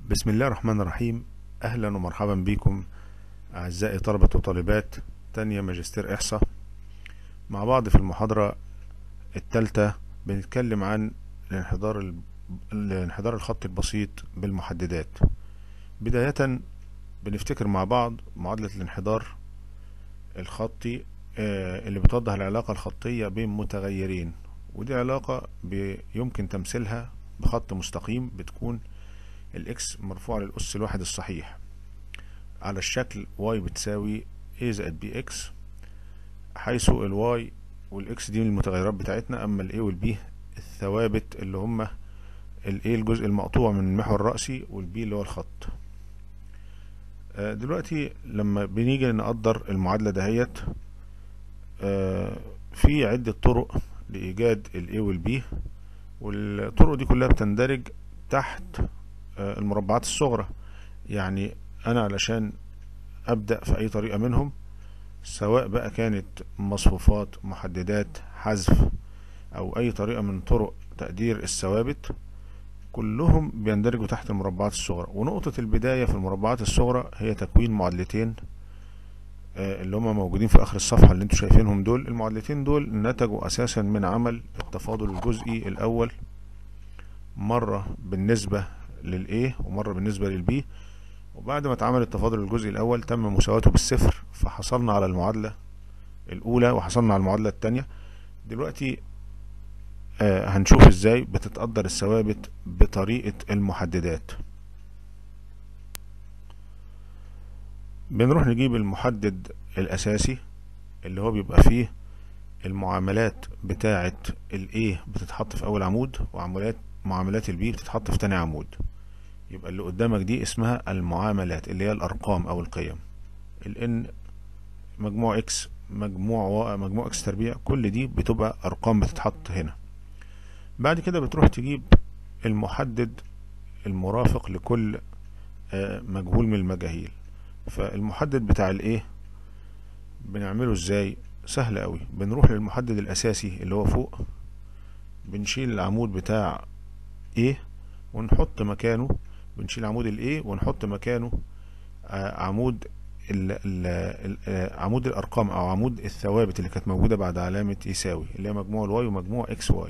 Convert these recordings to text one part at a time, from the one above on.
بسم الله الرحمن الرحيم أهلا ومرحبا بكم أعزائي طلبة وطالبات تانية ماجستير إحصاء مع بعض في المحاضرة التالتة بنتكلم عن الانحدار ال- الانحدار الخطي البسيط بالمحددات بداية بنفتكر مع بعض معادلة الانحدار الخطي آه، اللي بتوضح العلاقة الخطية بين متغيرين ودي علاقة بي- يمكن تمثيلها بخط مستقيم بتكون الاكس مرفوع للأس الواحد الصحيح على الشكل y بتساوي a زائد bx حيث ال y وال x دي من المتغيرات بتاعتنا أما ال a وال b الثوابت اللي هما ال a الجزء المقطوع من المحور الرأسي وال b اللي هو الخط آه، دلوقتي لما بنيجي نقدر المعادلة دهيت آه، في عدة طرق لإيجاد ال a وال b والطرق دي كلها بتندرج تحت آه، المربعات الصغرى يعني انا علشان ابدا في اي طريقه منهم سواء بقى كانت مصفوفات محددات حذف او اي طريقه من طرق تقدير الثوابت كلهم بيندرجوا تحت المربعات الصغرى ونقطه البدايه في المربعات الصغرى هي تكوين معادلتين آه، اللي هما موجودين في اخر الصفحه اللي انتوا شايفينهم دول المعادلتين دول نتجوا اساسا من عمل التفاضل الجزئي الاول مره بالنسبه للA ومرة بالنسبة للB وبعد ما اتعمل التفاضل الجزئي الأول تم مساواته بالصفر فحصلنا على المعادلة الأولى وحصلنا على المعادلة التانية دلوقتي آه هنشوف ازاي بتتقدر الثوابت بطريقة المحددات بنروح نجيب المحدد الأساسي اللي هو بيبقى فيه المعاملات بتاعة ال A بتتحط في أول عمود وعمولات معاملات ال B بتتحط في تاني عمود يبقى اللي قدامك دي اسمها المعاملات اللي هي الأرقام أو القيم ال N مجموع X مجموع و مجموع X تربيع كل دي بتبقى أرقام بتتحط هنا بعد كده بتروح تجيب المحدد المرافق لكل آه، مجهول من المجاهيل فالمحدد بتاع ال A بنعمله ازاي سهل قوي بنروح للمحدد الأساسي اللي هو فوق بنشيل العمود بتاع A ونحط مكانه بنشيل عمود ال A ونحط مكانه آه، عمود ال ال ال آه، عمود الأرقام أو عمود الثوابت اللي كانت موجودة بعد علامة يساوي اللي هي مجموع الواي ومجموع اكس واي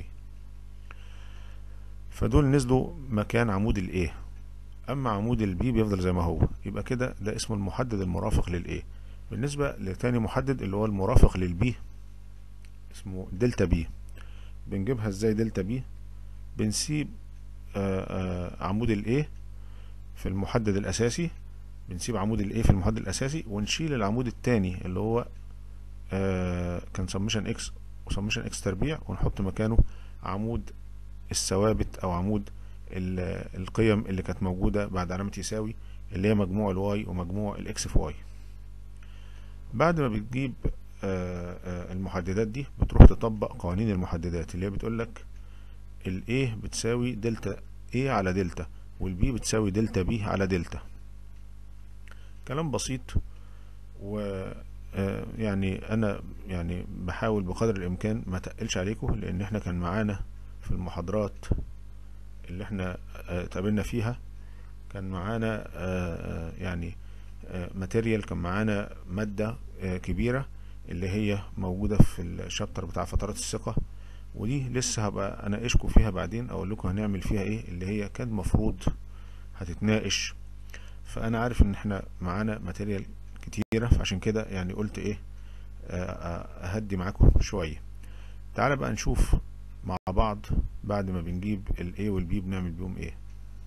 فدول نزلوا مكان عمود ال A أما عمود ال B بيفضل زي ما هو يبقى كده ده اسمه المحدد المرافق لل A بالنسبة لتاني محدد اللي هو المرافق لل B اسمه دلتا بي بنجيبها ازاي دلتا بي بنسيب آه، آه، عمود ال A في المحدد الأساسي بنسيب عمود ال A في المحدد الأساسي ونشيل العمود التاني اللي هو آه، كان سمشن اكس وسمشن اكس تربيع ونحط مكانه عمود الثوابت أو عمود ال- القيم اللي كانت موجودة بعد علامة يساوي اللي هي مجموع الواي ومجموع الاكس في واي بعد ما بتجيب آه، آه، المحددات دي بتروح تطبق قوانين المحددات اللي هي بتقولك ال A بتساوي دلتا A على دلتا وال B بتساوي دلتا B على دلتا كلام بسيط و آه، يعني انا يعني بحاول بقدر الامكان ما تقلش عليكم لان احنا كان معانا في المحاضرات اللي احنا آه، اتقابلنا فيها كان معانا آه، آه، يعني ماتيريال كان معانا مادة آه، كبيرة اللي هي موجودة في الشابتر بتاع فترات الثقة ودي لسه هبقى اناقشكم فيها بعدين اقول لكم هنعمل فيها ايه اللي هي كان مفروض هتتناقش فانا عارف ان احنا معانا ماتيريال كتيرة فعشان كده يعني قلت ايه آه، آه، اهدي معاكم شوية تعالى بقى نشوف مع بعض بعد ما بنجيب ال A وال B بنعمل بيهم ايه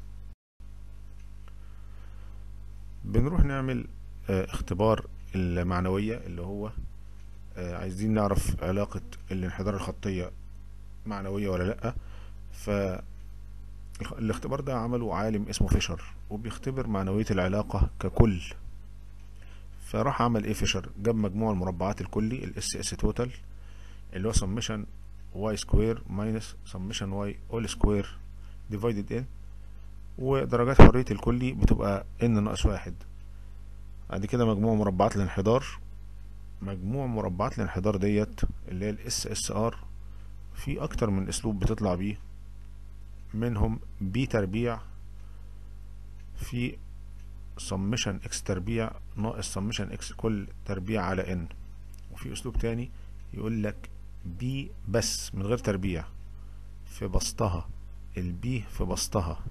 بنروح نعمل آه، اختبار المعنوية اللي هو آه، عايزين نعرف علاقة الانحدار الخطية معنوية ولا لأ فالاختبار ده عمله عالم اسمه فيشر وبيختبر معنوية العلاقة ككل فراح عمل ايه فيشر جاب مجموع المربعات الكلي الاس اس توتال اللي هو سمشن واي سكوير ماينس سمشن واي اول سكوير ديفايدد ان ودرجات حرية الكلي بتبقى ان ناقص واحد بعد كده مجموع مربعات الانحدار مجموع مربعات الانحدار ديت اللي هي الاس اس ار في اكتر من اسلوب بتطلع بيه منهم بي تربيع في سمشن اكس تربيع ناقص سمشن اكس كل تربيع على ان وفي اسلوب تاني يقول لك بي بس من غير تربيع في بسطها البي في بسطها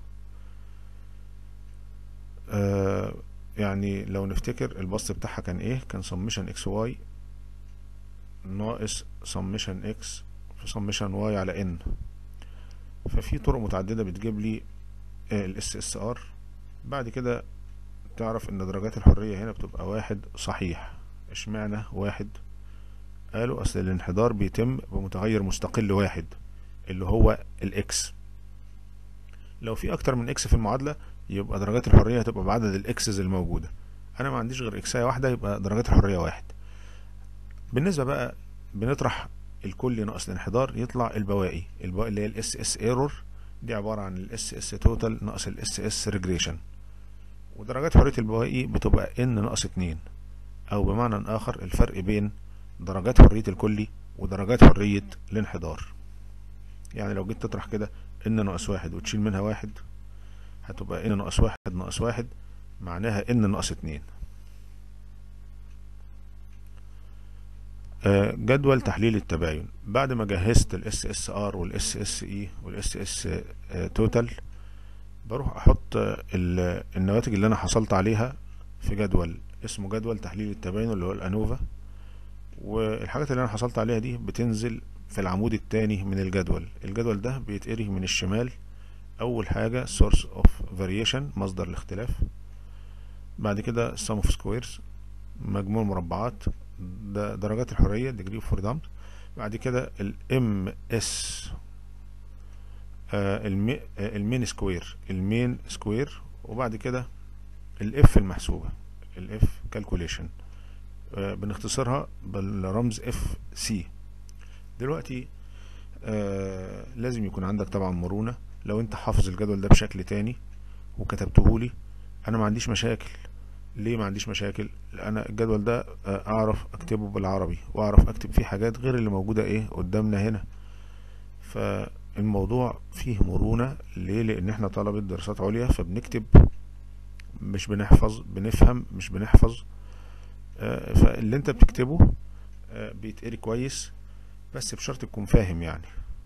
آه يعني لو نفتكر البسط بتاعها كان ايه كان سمشن اكس واي ناقص سمشن اكس في سمشن واي على ان ففي طرق متعددة بتجيب لي الاس اس ار بعد كده تعرف ان درجات الحرية هنا بتبقى واحد صحيح اشمعنى واحد قالوا اصل الانحدار بيتم بمتغير مستقل واحد اللي هو الاكس لو في اكتر من اكس في المعادلة يبقى درجات الحرية هتبقى بعدد الاكسز الموجودة انا ما عنديش غير اكساية واحدة يبقى درجات الحرية واحد بالنسبة بقى بنطرح الكل ناقص الانحدار يطلع البواقي البواقي اللي هي الاس اس ايرور دي عبارة عن الاس اس توتال ناقص الاس اس ريجريشن ودرجات حرية البواقي بتبقى ان ناقص اتنين او بمعنى اخر الفرق بين درجات حرية الكلي ودرجات حرية الانحدار يعني لو جيت تطرح كده ان ناقص واحد وتشيل منها واحد هتبقى ان ناقص واحد ناقص واحد معناها ان ناقص اتنين جدول تحليل التباين بعد ما جهزت الاس اس ار والاس اس اي والاس اس توتال بروح احط النواتج اللي انا حصلت عليها في جدول اسمه جدول تحليل التباين اللي هو الانوفا والحاجات اللي انا حصلت عليها دي بتنزل في العمود الثاني من الجدول الجدول ده بيتقري من الشمال اول حاجة source of variation مصدر الاختلاف بعد كده sum of squares مجموع مربعات ده درجات الحرية degree of freedom بعد كده ال MS آه المي المين سكوير المين سكوير وبعد كده الاف المحسوبة الاف كالكوليشن آه بنختصرها بالرمز اف سي دلوقتي آه لازم يكون عندك طبعا مرونة لو انت حافظ الجدول ده بشكل تاني وكتبته لي انا ما عنديش مشاكل ليه ما عنديش مشاكل انا الجدول ده اعرف اكتبه بالعربي واعرف اكتب فيه حاجات غير اللي موجودة ايه قدامنا هنا فالموضوع فيه مرونة ليه لان احنا طلبة دراسات عليا فبنكتب مش بنحفظ بنفهم مش بنحفظ فاللي انت بتكتبه بيتقري كويس بس بشرط تكون فاهم يعني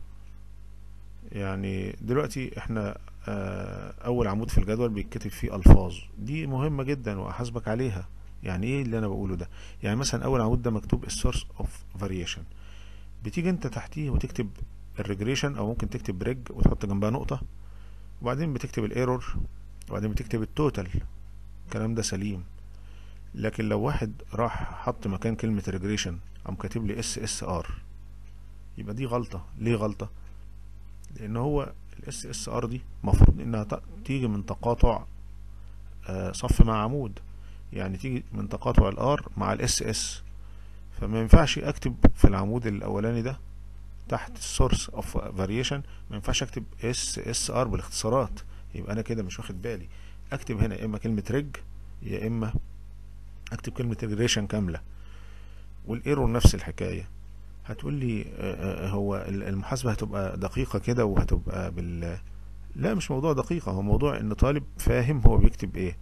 يعني دلوقتي احنا اول عمود في الجدول بيتكتب فيه الفاظ دي مهمة جدا واحاسبك عليها يعني ايه اللي انا بقوله ده يعني مثلا اول عمود ده مكتوب السورس اوف فاريشن بتيجي انت تحتيه وتكتب الريجريشن او ممكن تكتب ريج وتحط جنبها نقطة وبعدين بتكتب الايرور وبعدين بتكتب التوتال الكلام ده سليم لكن لو واحد راح حط مكان كلمة ريجريشن قام كاتب لي اس اس ار يبقى دي غلطة ليه غلطة لان هو الاس اس ار دي مفروض انها تيجي من تقاطع صف مع عمود يعني تيجي من تقاطع الار مع الاس اس فما ينفعش اكتب في العمود الاولاني ده تحت السورس اوف فاريشن ما ينفعش اكتب اس اس ار بالاختصارات يبقى انا كده مش واخد بالي اكتب هنا يا اما كلمه ريج يا اما اكتب كلمه ريجريشن كامله والايرور نفس الحكايه هتقول لي هو المحاسبة هتبقى دقيقة كده وهتبقى بال لا مش موضوع دقيقة هو موضوع ان طالب فاهم هو بيكتب ايه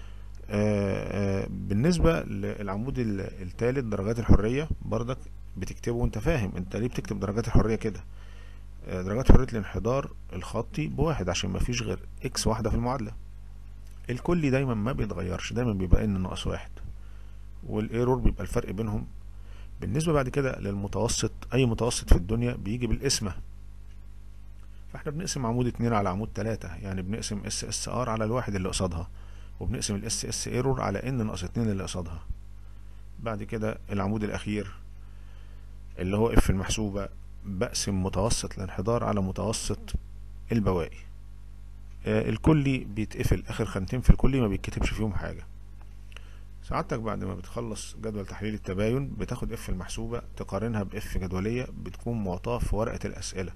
بالنسبة للعمود الثالث درجات الحرية برضك بتكتبه وانت فاهم انت ليه بتكتب درجات الحرية كده درجات حرية الانحدار الخطي بواحد عشان ما فيش غير اكس واحدة في المعادلة الكلي دايما ما بيتغيرش دايما بيبقى ان ناقص واحد والايرور بيبقى الفرق بينهم بالنسبة بعد كده للمتوسط أي متوسط في الدنيا بيجي بالقسمة فاحنا بنقسم عمود اتنين على عمود تلاتة يعني بنقسم اس اس ار على الواحد اللي قصادها وبنقسم الاس اس ايرور على ان ناقص اتنين اللي قصادها بعد كده العمود الأخير اللي هو اف المحسوبة بقسم متوسط الانحدار على متوسط البواقي آه الكلي بيتقفل آخر خانتين في الكلي ما بيتكتبش فيهم حاجة سعادتك بعد ما بتخلص جدول تحليل التباين بتاخد اف المحسوبة تقارنها باف جدولية بتكون معطاة في ورقة الأسئلة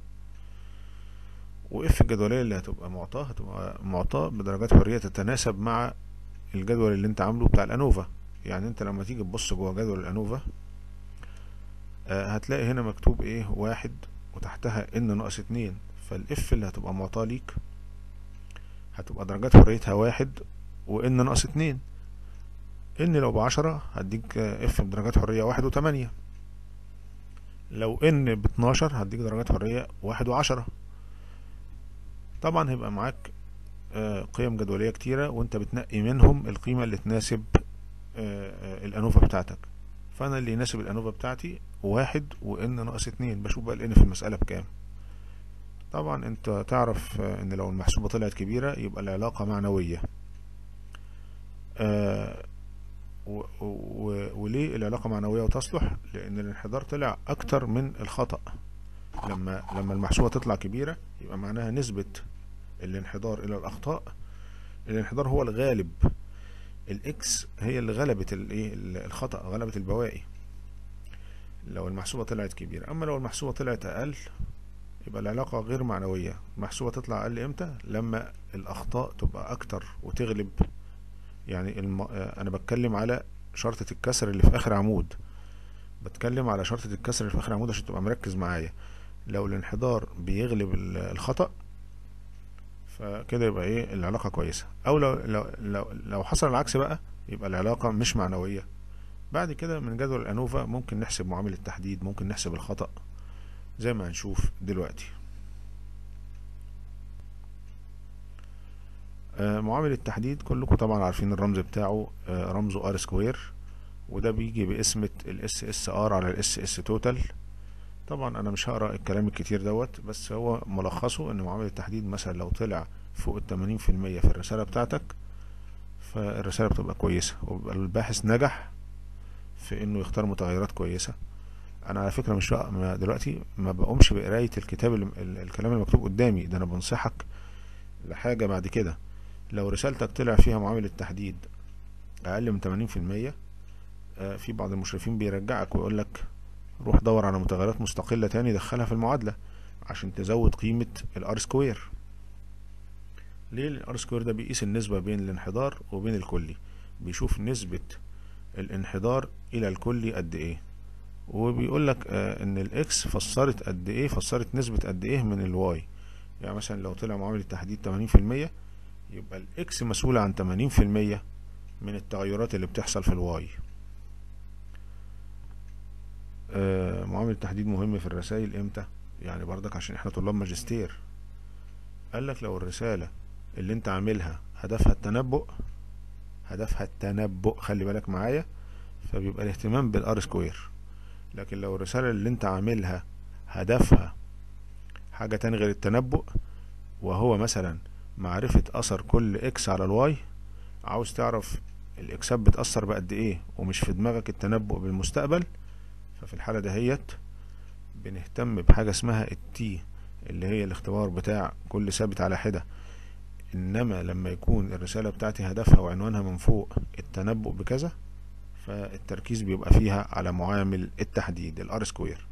واف الجدولية اللي هتبقى معطاة هتبقى معطاة بدرجات حرية تتناسب مع الجدول اللي انت عامله بتاع الأنوفا يعني انت لما تيجي تبص جوه جدول الأنوفا آه هتلاقي هنا مكتوب ايه واحد وتحتها ان ناقص اتنين فالاف اللي هتبقى معطاة ليك هتبقى درجات حريتها واحد وان ناقص اتنين ان لو بعشرة هديك اف بدرجات حرية واحد وتمانية لو ان باتناشر هديك درجات حرية واحد وعشرة طبعا هيبقى معاك آه، قيم جدولية كتيرة وانت بتنقي منهم القيمة اللي تناسب آه، آه، الانوفا بتاعتك فانا اللي يناسب الانوفا بتاعتي واحد وان ناقص اتنين بشوف بقى الان في المسألة بكام طبعا انت تعرف آه، ان لو المحسوبة طلعت كبيرة يبقى العلاقة معنوية آه، و- و- وليه العلاقة معنوية وتصلح لان الانحدار طلع اكتر من الخطأ لما لما المحسوبة تطلع كبيرة يبقى معناها نسبة الانحدار الى الاخطاء الانحدار هو الغالب الاكس هي اللي غلبت الايه الخطأ غلبت البواقي لو المحسوبة طلعت كبيرة اما لو المحسوبة طلعت اقل يبقى العلاقة غير معنوية المحسوبة تطلع اقل امتى لما الاخطاء تبقى اكتر وتغلب يعني الم... آه، انا بتكلم على شرطة الكسر اللي في اخر عمود بتكلم على شرطة الكسر اللي في اخر عمود عشان تبقى مركز معايا لو الانحدار بيغلب ال- الخطأ فكده يبقى ايه العلاقة كويسة او لو لو لو, لو حصل العكس بقى يبقى العلاقة مش معنوية بعد كده من جدول الانوفا ممكن نحسب معامل التحديد ممكن نحسب الخطأ زي ما هنشوف دلوقتي آه، معامل التحديد كلكم طبعا عارفين الرمز بتاعه آه، رمزه ار سكوير وده بيجي باسمة الاس اس ار على الاس اس توتال طبعا انا مش هقرا الكلام الكتير دوت بس هو ملخصه ان معامل التحديد مثلا لو طلع فوق التمانين في المية في الرسالة بتاعتك فالرسالة بتبقى كويسة وبيبقى الباحث نجح في انه يختار متغيرات كويسة انا على فكرة مش بق- ما دلوقتي ما بقومش بقراية الكتاب اللي ال- الكلام المكتوب قدامي ده انا بنصحك لحاجة بعد كده لو رسالتك طلع فيها معامل التحديد اقل من تمانين في المية في بعض المشرفين بيرجعك ويقول لك روح دور على متغيرات مستقلة تاني دخلها في المعادلة عشان تزود قيمة الار سكوير ليه الار سكوير ده بيقيس النسبة بين الانحدار وبين الكلي بيشوف نسبة الانحدار الى الكلي قد ايه وبيقول لك آه ان الاكس فسرت قد ايه فسرت نسبة قد ايه من الواي يعني مثلا لو طلع معامل التحديد 80% يبقى الاكس مسؤولة عن 80% من التغيرات اللي بتحصل في الواي آه معامل التحديد مهم في الرسائل امتى يعني برضك عشان احنا طلاب ماجستير قال لك لو الرسالة اللي انت عاملها هدفها التنبؤ هدفها التنبؤ خلي بالك معايا فبيبقى الاهتمام بالار سكوير لكن لو الرسالة اللي انت عاملها هدفها حاجة تاني غير التنبؤ وهو مثلا معرفة اثر كل اكس على الواي عاوز تعرف الاكسات بتأثر بقد ايه ومش في دماغك التنبؤ بالمستقبل ففي الحالة دهيت بنهتم بحاجة اسمها التي اللي هي الاختبار بتاع كل ثابت على حدة انما لما يكون الرسالة بتاعتي هدفها وعنوانها من فوق التنبؤ بكذا فالتركيز بيبقى فيها على معامل التحديد الار سكوير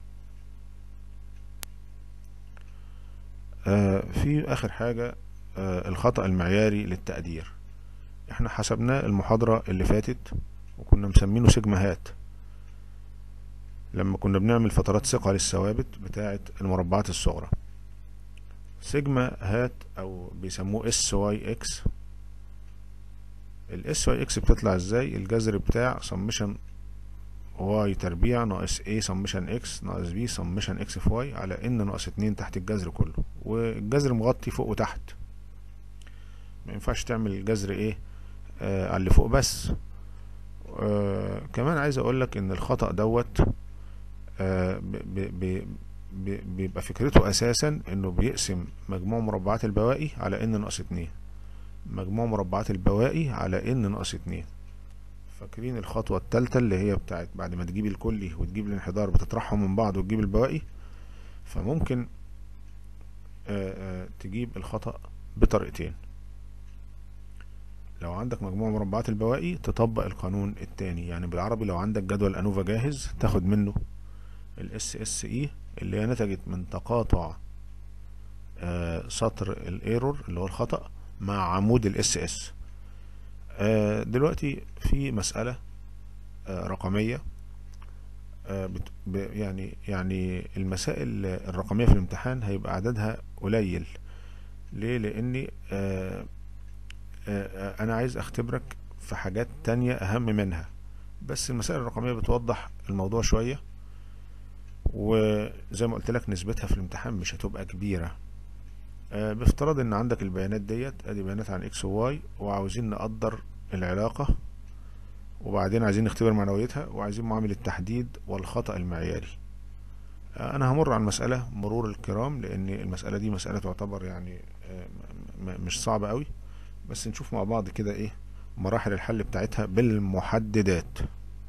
آه في اخر حاجة آه الخطأ المعياري للتقدير احنا حسبناه المحاضرة اللي فاتت وكنا مسمينه سيجما هات لما كنا بنعمل فترات ثقة للثوابت بتاعة المربعات الصغرى سيجما هات او بيسموه اس واي اكس الاس واي اكس بتطلع ازاي الجذر بتاع سمشن واي تربيع ناقص ايه سمشن اكس ناقص بي سمشن اكس في واي على ان ناقص اتنين تحت الجذر كله والجذر مغطي فوق وتحت ما ينفعش تعمل الجذر ايه آه على اللي فوق بس آه كمان عايز اقول لك ان الخطأ دوت آه ب ب ب بيبقى فكرته اساسا انه بيقسم مجموع مربعات البواقي على ان ناقص اتنين مجموع مربعات البواقي على ان ناقص اتنين فاكرين الخطوة التالتة اللي هي بتاعت بعد ما تجيب الكلي وتجيب الانحدار بتطرحهم من بعض وتجيب البواقي فممكن آآ آآ تجيب الخطأ بطريقتين لو عندك مجموع مربعات البواقي تطبق القانون التاني يعني بالعربي لو عندك جدول انوفا جاهز تاخد منه الاس اس اي اللي هي نتجت من تقاطع سطر الايرور اللي هو الخطأ مع عمود الاس اس دلوقتي في مسألة رقمية يعني يعني المسائل الرقمية في الامتحان هيبقى عددها قليل ليه لان آه، انا عايز اختبرك في حاجات تانية اهم منها بس المسائل الرقمية بتوضح الموضوع شوية وزي ما قلت لك نسبتها في الامتحان مش هتبقى كبيرة آه، بافتراض ان عندك البيانات ديت ادي بيانات عن اكس وواي وعاوزين نقدر العلاقة وبعدين عايزين نختبر معنويتها وعايزين معامل التحديد والخطأ المعياري آه، انا همر على المسألة مرور الكرام لان المسألة دي مسألة تعتبر يعني آه، م- م- مش صعبة قوي بس نشوف مع بعض كده ايه مراحل الحل بتاعتها بالمحددات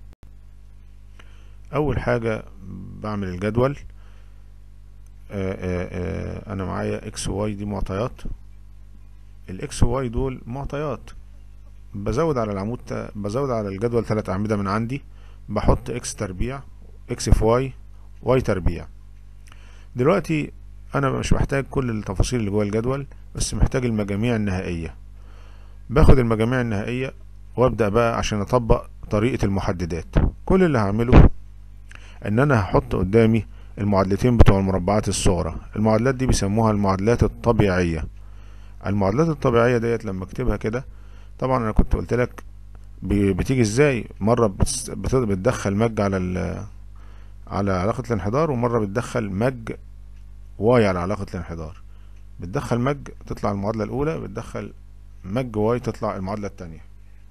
اول حاجة بعمل الجدول آه، آه، آه، انا معايا اكس واي دي معطيات الاكس واي دول معطيات بزود على العمود تا- بزود على الجدول ثلاث اعمدة من عندي بحط اكس تربيع اكس في واي واي تربيع دلوقتي انا مش محتاج كل التفاصيل اللي جوه الجدول بس محتاج المجاميع النهائية باخد المجاميع النهائية وابدأ بقى عشان اطبق طريقة المحددات كل اللي هعمله ان انا هحط قدامي المعادلتين بتوع المربعات الصغرى المعادلات دي بيسموها المعادلات الطبيعية المعادلات الطبيعية ديت لما اكتبها كده طبعا انا كنت قلت لك ب- بتيجي ازاي مرة بتس- بت- بتدخل مج على ال على علاقة الانحدار ومرة بتدخل مج واي على علاقة الانحدار بتدخل مج تطلع المعادلة الأولى بتدخل مج واي تطلع المعادلة التانية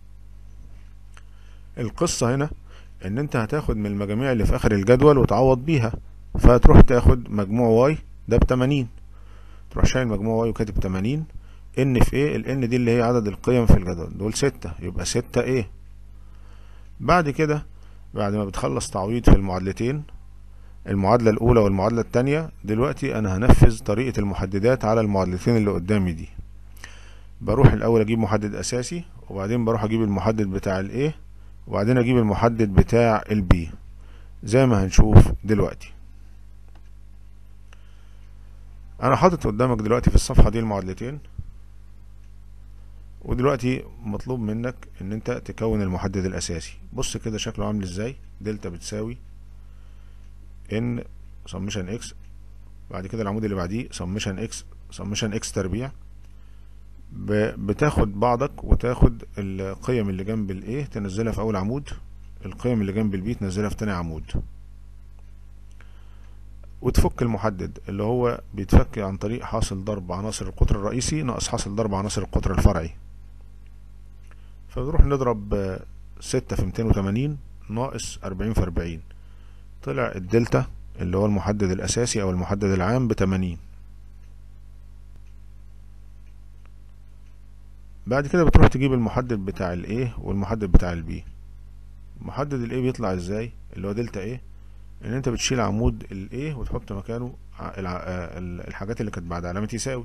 القصة هنا ان انت هتاخد من المجاميع اللي في اخر الجدول وتعوض بيها فهتروح تاخد مجموع واي ده بتمانين تروح شايل مجموع واي وكاتب تمانين ان في ايه الان دي اللي هي عدد القيم في الجدول دول ستة يبقى ستة ايه بعد كده بعد ما بتخلص تعويض في المعادلتين المعادلة الأولى والمعادلة التانية دلوقتي أنا هنفذ طريقة المحددات على المعادلتين اللي قدامي دي بروح الأول أجيب محدد أساسي وبعدين بروح أجيب المحدد بتاع الإيه وبعدين أجيب المحدد بتاع البي زي ما هنشوف دلوقتي أنا حاطط قدامك دلوقتي في الصفحة دي المعادلتين ودلوقتي مطلوب منك ان انت تكون المحدد الاساسي بص كده شكله عامل ازاي دلتا بتساوي ان سمشن اكس بعد كده العمود اللي بعديه سمشن اكس سمشن اكس تربيع ب- بتاخد بعضك وتاخد القيم اللي جنب الايه تنزلها في اول عمود القيم اللي جنب البي تنزلها في تاني عمود وتفك المحدد اللي هو بيتفك عن طريق حاصل ضرب عناصر القطر الرئيسي ناقص حاصل ضرب عناصر القطر الفرعي فبنروح نضرب آه، ستة في ميتين وتمانين ناقص أربعين في أربعين طلع الدلتا اللي هو المحدد الأساسي أو المحدد العام بتمانين بعد كده بتروح تجيب المحدد بتاع الايه والمحدد بتاع البي محدد الايه بيطلع ازاي اللي هو دلتا ايه ان انت بتشيل عمود الايه وتحط مكانه ع- الع- آه، ال- الحاجات اللي كانت بعد علامة يساوي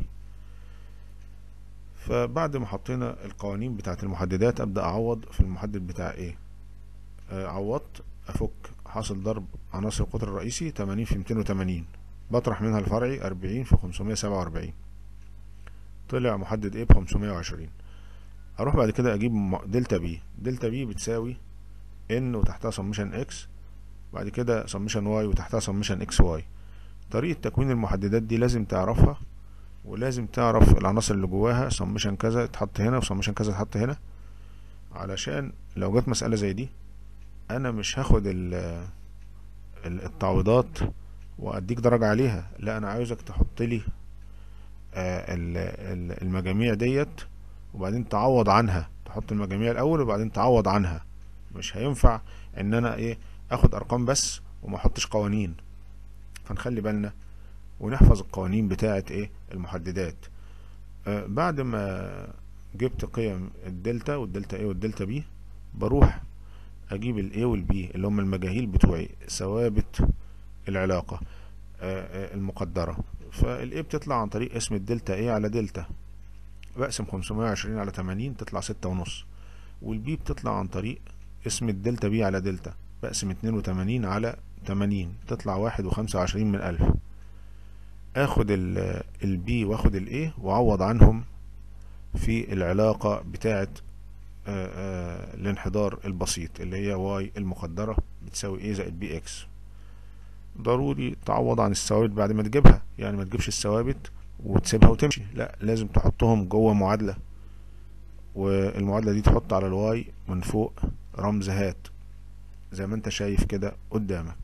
فبعد ما حطينا القوانين بتاعة المحددات ابدأ اعوض في المحدد بتاع ايه آه، عوضت افك حاصل ضرب عناصر القطر الرئيسي 80 في 280 بطرح منها الفرعي 40 في 547 طلع محدد ايه ب 520 اروح بعد كده اجيب م- دلتا بي دلتا بي بتساوي ان وتحتها سمشن اكس بعد كده سمشن واي وتحتها سمشن اكس واي طريقة تكوين المحددات دي لازم تعرفها ولازم تعرف العناصر اللي جواها سمشن كذا تحط هنا وسمشن كذا تحط هنا علشان لو جت مسألة زي دي انا مش هاخد ال- ال- التعويضات واديك درجة عليها لا انا عاوزك تحط لي آه، ال- ال- المجاميع ديت وبعدين تعوض عنها تحط المجاميع الاول وبعدين تعوض عنها مش هينفع ان انا ايه اخد ارقام بس وما احطش قوانين فنخلي بالنا ونحفظ القوانين بتاعه ايه المحددات آه بعد ما جبت قيم الدلتا والدلتا ايه والدلتا بي بروح اجيب الايه والبي اللي هم المجاهيل بتوعي ثوابت العلاقة آه آه المقدرة فالايه بتطلع عن طريق اسم الدلتا ايه على دلتا بقسم 520 على 80 تطلع ستة ونص والبي بتطلع عن طريق اسم الدلتا بي على دلتا بقسم 82 على 80 تطلع واحد وخمسة وعشرين من ألف اخد ال- البي واخد الايه واعوض عنهم في العلاقة بتاعة آه، آه، الانحدار البسيط اللي هي واي المقدرة بتساوي ايه زائد بي اكس ضروري تعوض عن الثوابت بعد ما تجيبها يعني ما تجيبش الثوابت وتسيبها وتمشي لا لازم تحطهم جوه معادلة والمعادلة دي تحط على الواي من فوق رمز هات زي ما انت شايف كده قدامك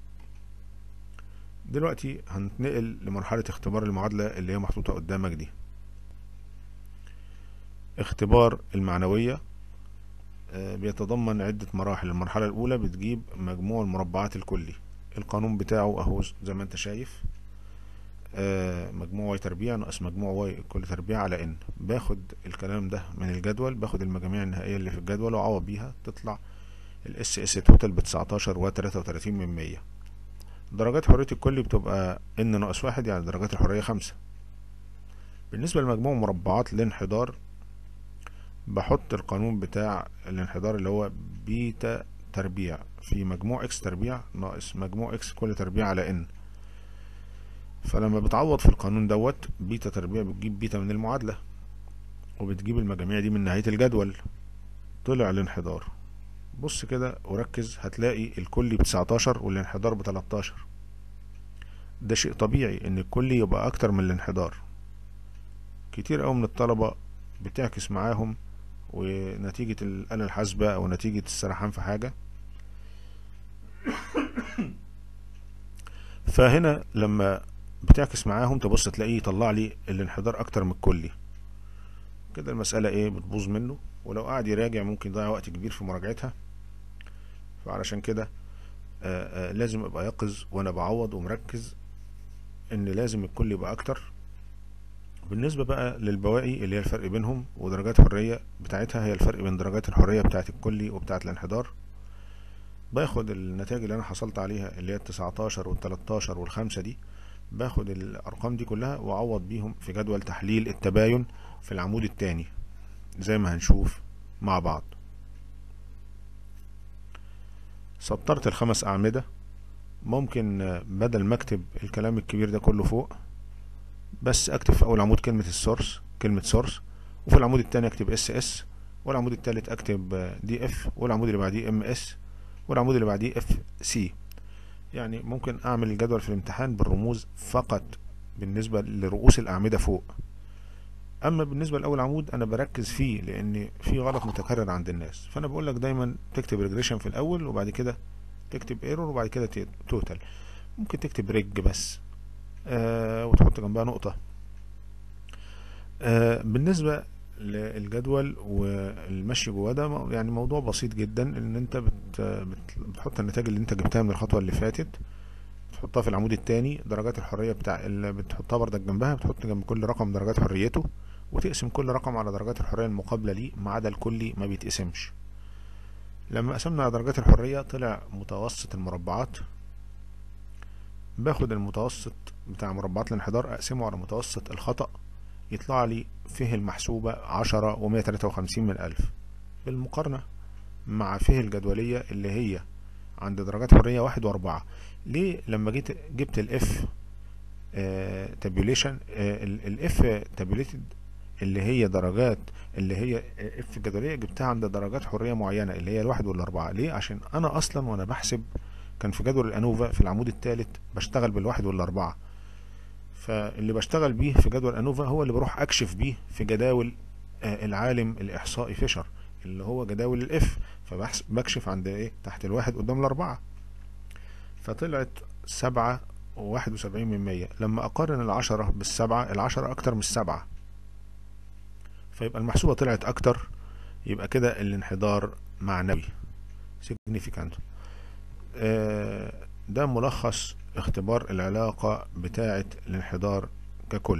دلوقتي هنتنقل لمرحلة اختبار المعادلة اللي هي محطوطة قدامك دي اختبار المعنوية آه، بيتضمن عدة مراحل المرحلة الأولى بتجيب مجموع المربعات الكلي القانون بتاعه أهو زي ما أنت شايف آه، مجموع واي تربيع ناقص مجموع واي كل تربيع على ان باخد الكلام ده من الجدول باخد المجاميع النهائية اللي في الجدول وأعوض بيها تطلع الاس اس توتال بتسعتاشر وتلاتة وتلاتين من مية درجات حرية الكلي بتبقى ان ناقص واحد يعني درجات الحرية خمسة بالنسبة لمجموع مربعات الانحدار بحط القانون بتاع الانحدار اللي هو بيتا تربيع في مجموع اكس تربيع ناقص مجموع اكس كل تربيع على ان فلما بتعوض في القانون دوت بيتا تربيع بتجيب بيتا من المعادلة وبتجيب المجاميع دي من نهاية الجدول طلع الانحدار بص كده وركز هتلاقي الكلي بتسعتاشر والانحدار بتلاتاشر ده شيء طبيعي ان الكلي يبقى اكتر من الانحدار كتير اوي من الطلبة بتعكس معاهم ونتيجة الآلة الحاسبة أو نتيجة السرحان في حاجة فهنا لما بتعكس معاهم تبص تلاقيه يطلع لي الانحدار أكتر من الكلي كده المسألة إيه بتبوظ منه ولو قعد يراجع ممكن يضيع وقت كبير في مراجعتها فعلشان كده آآ آآ لازم ابقى يقظ وانا بعوض ومركز ان لازم الكل يبقى اكتر بالنسبة بقى للبواقي اللي هي الفرق بينهم ودرجات الحرية بتاعتها هي الفرق بين درجات الحرية بتاعت الكلي وبتاعت الانحدار باخد النتائج اللي انا حصلت عليها اللي هي التسعتاشر والتلاتاشر والخمسة دي باخد الارقام دي كلها واعوض بيهم في جدول تحليل التباين في العمود التاني زي ما هنشوف مع بعض سطرت الخمس أعمدة ممكن بدل ما اكتب الكلام الكبير ده كله فوق بس اكتب في اول عمود كلمة السورس كلمة سورس وفي العمود التاني اكتب اس اس والعمود التالت اكتب دي اف والعمود اللي بعديه ام اس والعمود اللي بعديه اف سي يعني ممكن اعمل الجدول في الامتحان بالرموز فقط بالنسبة لرؤوس الاعمدة فوق اما بالنسبة لاول عمود انا بركز فيه لان في غلط متكرر عند الناس فانا بقول لك دايما تكتب ريجريشن في الاول وبعد كده تكتب ايرور وبعد كده توتال ممكن تكتب ريج بس آه وتحط جنبها نقطة آه بالنسبة للجدول والمشي جواه ده يعني موضوع بسيط جدا ان انت بت بت بتحط النتائج اللي انت جبتها من الخطوة اللي فاتت تحطها في العمود التاني درجات الحرية بتاع اللي بتحطها بردك جنبها بتحط جنب كل رقم درجات حريته وتقسم كل رقم على درجات الحرية المقابلة ليه ما عدا الكلي ما بيتقسمش لما قسمنا على درجات الحرية طلع متوسط المربعات باخد المتوسط بتاع مربعات الانحدار اقسمه على متوسط الخطأ يطلع لي فيه المحسوبة عشرة ومية تلاتة وخمسين من ألف بالمقارنة مع فيه الجدولية اللي هي عند درجات حرية واحد وأربعة ليه لما جيت جبت الاف تابيوليشن الاف تابيوليتد اللي هي درجات اللي هي اف جدولية جبتها عند درجات حرية معينة اللي هي الواحد والأربعة ليه عشان أنا أصلا وأنا بحسب كان في جدول الأنوفا في العمود الثالث بشتغل بالواحد والأربعة فاللي بشتغل بيه في جدول أنوفا هو اللي بروح أكشف بيه في جداول العالم الإحصائي فيشر اللي هو جداول الإف فبكشف عند إيه تحت الواحد قدام الأربعة فطلعت سبعة وواحد وسبعين من مية لما أقارن العشرة بالسبعة العشرة أكتر من السبعة فيبقى المحسوبة طلعت أكتر يبقى كده الانحدار معنوي significant آه ده ملخص اختبار العلاقة بتاعة الانحدار ككل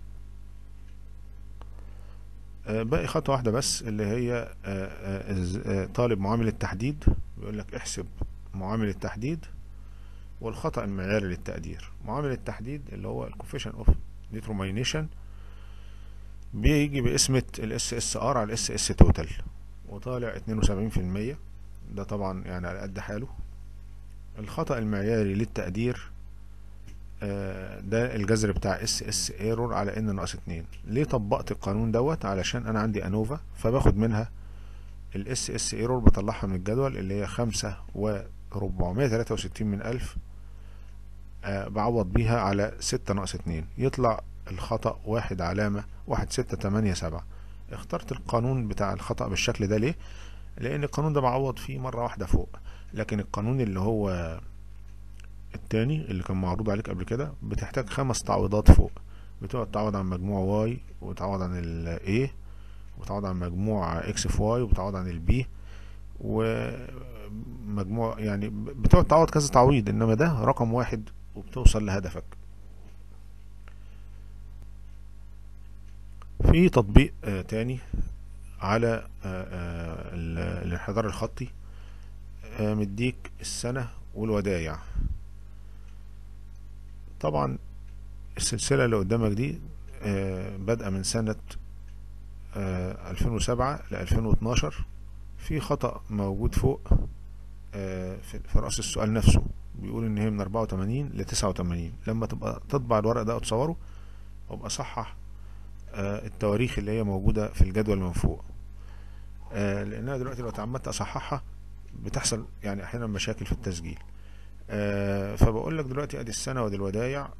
آه باقي خطوة واحدة بس اللي هي آه طالب معامل التحديد بيقول لك احسب معامل التحديد والخطأ المعياري للتقدير معامل التحديد اللي هو الكوفيشن اوف ديترمينيشن بيجي باسمة الاس اس ار على الاس اس توتال وطالع اتنين وسبعين في المية ده طبعا يعني على قد حاله الخطأ المعياري للتقدير آه ده الجذر بتاع اس اس ايرور على ان ناقص اتنين ليه طبقت القانون دوت علشان انا عندي انوفا فباخد منها الاس اس ايرور بطلعها من الجدول اللي هي خمسة وربعمية تلاتة وستين من الف آه بعوض بيها على ستة ناقص اتنين يطلع الخطأ واحد علامة واحد ستة تمانية سبعة اخترت القانون بتاع الخطأ بالشكل ده ليه لان القانون ده بعوض فيه مرة واحدة فوق لكن القانون اللي هو التاني اللي كان معروض عليك قبل كده بتحتاج خمس تعويضات فوق بتقعد تعوض عن مجموع واي وتعوض عن ال A وتعوض عن مجموع اكس في واي وبتعوض عن البي ومجموع يعني بتقعد تعوض كذا تعويض انما ده رقم واحد وبتوصل لهدفك في تطبيق آه تاني على آه آه الانحدار الخطي آه مديك السنة والودايع طبعا السلسلة اللي قدامك دي آه بادئة من سنة آه 2007 ل 2012 في خطأ موجود فوق آه في رأس السؤال نفسه بيقول ان هي من 84 ل 89 لما تبقى تطبع الورق ده وتصوره وابقى صحح التواريخ اللي هي موجودة في الجدول من فوق لانها دلوقتي لو تعمدت اصححها بتحصل يعني احيانا مشاكل في التسجيل فبقول لك دلوقتي ادي السنة ودي الودايع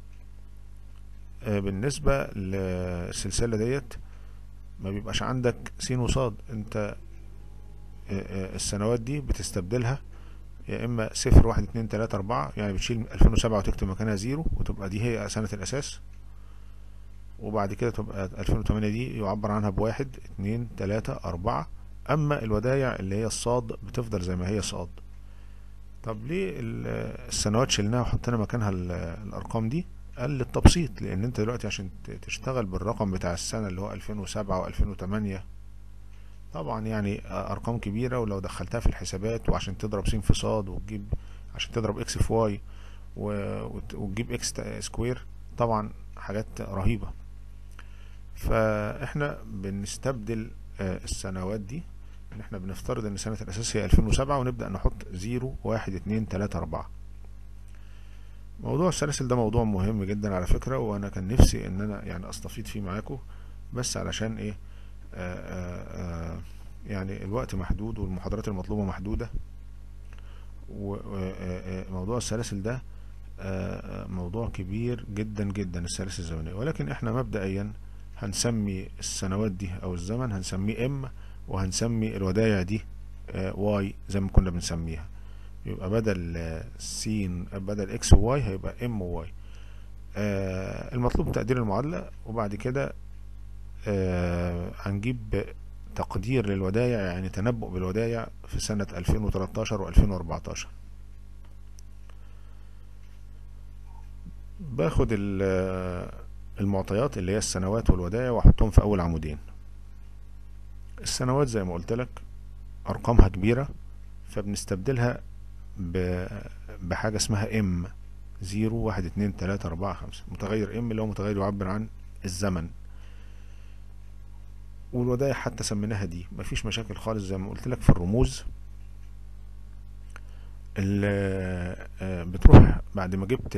بالنسبة للسلسلة ديت ما بيبقاش عندك سين وصاد انت السنوات دي بتستبدلها يا اما صفر واحد اتنين تلاتة اربعة يعني بتشيل الفين وسبعة وتكتب مكانها زيرو وتبقى دي هي سنة الاساس وبعد كده تبقى الفين وتمانية دي يعبر عنها بواحد اتنين تلاتة اربعة اما الودايع اللي هي الصاد بتفضل زي ما هي صاد طب ليه السنوات شلناها وحطينا مكانها الارقام دي قال للتبسيط لان انت دلوقتي عشان تشتغل بالرقم بتاع السنة اللي هو 2007 و2008 طبعا يعني ارقام كبيرة ولو دخلتها في الحسابات وعشان تضرب س في صاد وتجيب عشان تضرب اكس في واي وتجيب اكس سكوير طبعا حاجات رهيبة فاحنا بنستبدل السنوات دي ان احنا بنفترض ان سنة الاساس هي 2007 ونبدأ نحط زيرو واحد اتنين تلاتة اربعة موضوع السلاسل ده موضوع مهم جدا على فكرة وانا كان نفسي ان انا يعني استفيد فيه معاكم بس علشان ايه آآ آآ يعني الوقت محدود والمحاضرات المطلوبة محدودة وموضوع السلاسل ده موضوع كبير جدا جدا السلاسل الزمنية ولكن احنا مبدئيا هنسمي السنوات دي او الزمن هنسميه ام وهنسمي الودايع دي واي زي ما كنا بنسميها يبقى بدل س بدل اكس وواي هيبقى ام وواي آه المطلوب تقدير المعادلة وبعد كده آه هنجيب تقدير للودايع يعني تنبؤ بالودايع في سنة 2013 و 2014 باخد المعطيات اللي هي السنوات والودايع واحطهم في اول عمودين السنوات زي ما قلت لك ارقامها كبيرة فبنستبدلها بحاجة اسمها ام زيرو واحد اتنين تلاتة اربعة خمسة متغير ام اللي هو متغير يعبر عن الزمن والودايع حتى سميناها دي مفيش مشاكل خالص زي ما قلت لك في الرموز بتروح بعد ما جبت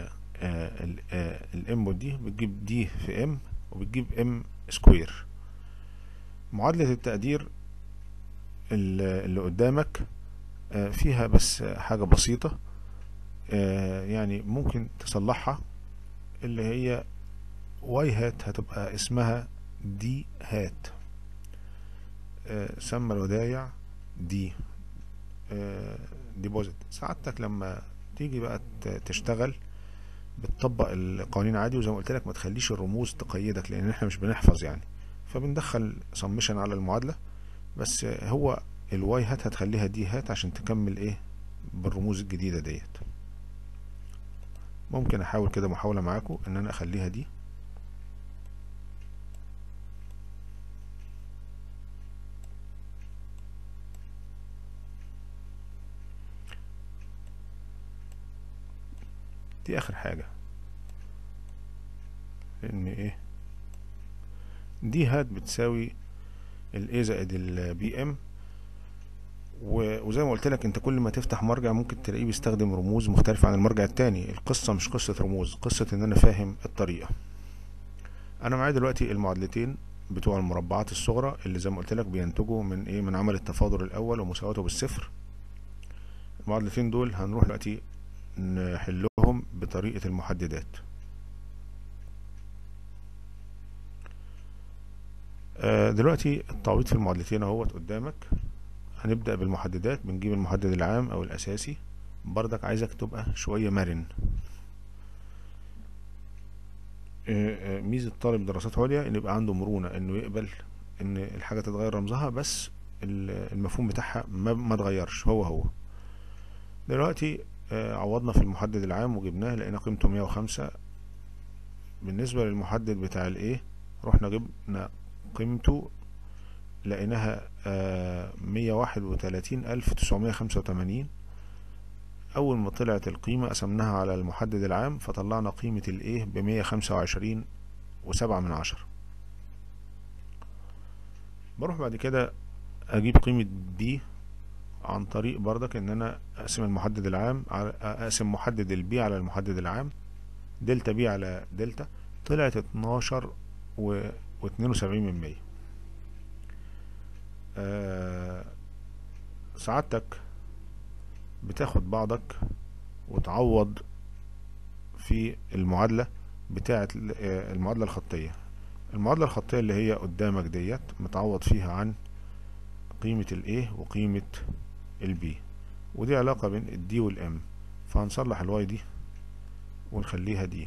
الام دي بتجيب دي في ام وبتجيب ام سكوير معادلة التقدير اللي قدامك فيها بس حاجة بسيطة يعني ممكن تصلحها اللي هي واي هات هتبقى اسمها دي هات سمى الودايع دي ديبوزيت سعادتك لما تيجي بقى تشتغل بتطبق القوانين عادي وزي ما قلت لك ما تخليش الرموز تقيدك لان احنا مش بنحفظ يعني فبندخل سمشن على المعادلة بس هو الواي هات هتخليها دي هات عشان تكمل ايه بالرموز الجديدة ديت ممكن احاول كده محاولة معاكم ان انا اخليها دي دي اخر حاجة لان ايه دي هات بتساوي الاي زائد البي ام وزي ما قلت لك انت كل ما تفتح مرجع ممكن تلاقيه بيستخدم رموز مختلفة عن المرجع التاني القصة مش قصة رموز قصة ان انا فاهم الطريقة انا معايا دلوقتي المعادلتين بتوع المربعات الصغرى اللي زي ما قلت لك بينتجوا من ايه من عمل التفاضل الاول ومساواته بالصفر المعادلتين دول هنروح دلوقتي نحلهم بطريقة المحددات آه، دلوقتي التعويض في المعادلتين اهوت قدامك هنبدأ بالمحددات بنجيب المحدد العام او الاساسي بردك عايزك تبقى شوية مرن آه، آه، ميزة طالب دراسات عليا ان يبقى عنده مرونة انه يقبل ان الحاجة تتغير رمزها بس ال- المفهوم بتاعها ما ما اتغيرش هو هو دلوقتي آه، عوضنا في المحدد العام وجبناه لقينا قيمته 105 بالنسبة للمحدد بتاع الايه رحنا جبنا قيمته لقيناها مية واحد وتلاتين ألف تسعمية خمسة وتمانين أول ما طلعت القيمة قسمناها على المحدد العام فطلعنا قيمة الإيه بمية خمسة وعشرين وسبعة من عشرة بروح بعد كده أجيب قيمة بي عن طريق بردك إن أنا أقسم المحدد العام على أقسم محدد البي على المحدد العام دلتا بي على دلتا طلعت اتناشر و واتنين وسبعين من مية آه، سعادتك بتاخد بعضك وتعوض في المعادلة بتاعة ال- آه، المعادلة الخطية المعادلة الخطية اللي هي قدامك ديت متعوض فيها عن قيمة الايه وقيمة البي ودي علاقة بين الدي والام فهنصلح الواي دي ونخليها دي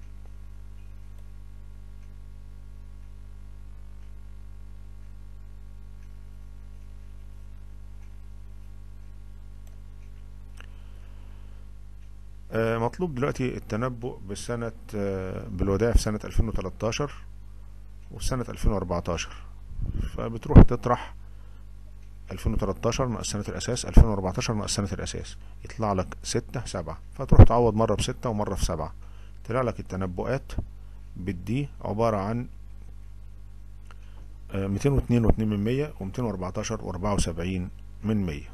آه، مطلوب دلوقتي التنبؤ بسنة آه، بالودائع في سنة 2013 وسنة 2014 فبتروح تطرح 2013 ناقص سنة الأساس 2014 ناقص سنة الأساس يطلع لك ستة سبعة فتروح تعوض مرة بستة ومرة في سبعة طلع لك التنبؤات بالدي عبارة عن ميتين واتنين واتنين من مية وميتين وأربعتاشر وأربعة وسبعين من مية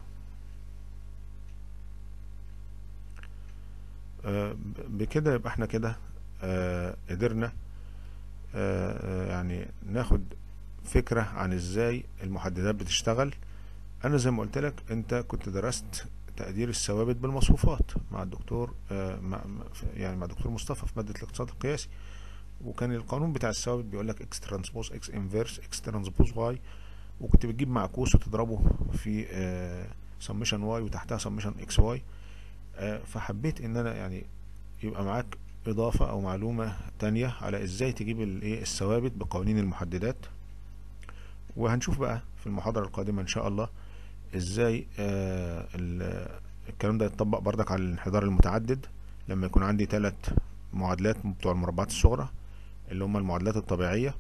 آه، بكده يبقى احنا كده آه، قدرنا آه، آه، يعني ناخد فكرة عن ازاي المحددات بتشتغل انا زي ما قلت لك انت كنت درست تقدير الثوابت بالمصفوفات مع الدكتور آه، مع مع- يعني مع الدكتور مصطفى في مادة الاقتصاد القياسي وكان القانون بتاع الثوابت بيقول لك اكس ترانسبوز اكس انفيرس اكس ترانسبوز واي وكنت بتجيب معكوس وتضربه في سمشن واي وتحتها سمشن اكس واي فحبيت ان انا يعني يبقى معاك اضافة او معلومة تانية على ازاي تجيب الايه الثوابت بقوانين المحددات وهنشوف بقى في المحاضرة القادمة ان شاء الله ازاي آه ال- الكلام ده يتطبق بردك على الانحدار المتعدد لما يكون عندي ثلاث معادلات بتوع المربعات الصغرى اللي هم المعادلات الطبيعية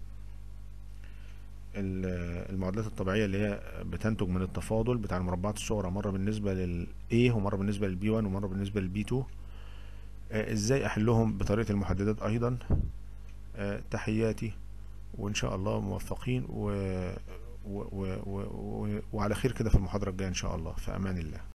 ال- المعادلات الطبيعية اللي هي بتنتج من التفاضل بتاع المربعات الصغرى مرة بالنسبة لل A ومرة بالنسبة لل B1 ومرة بالنسبة لل B2 آه، ازاي احلهم بطريقة المحددات ايضا آه، تحياتي وان شاء الله موفقين و... و... و... و... و... وعلى خير كده في المحاضرة الجاية ان شاء الله في امان الله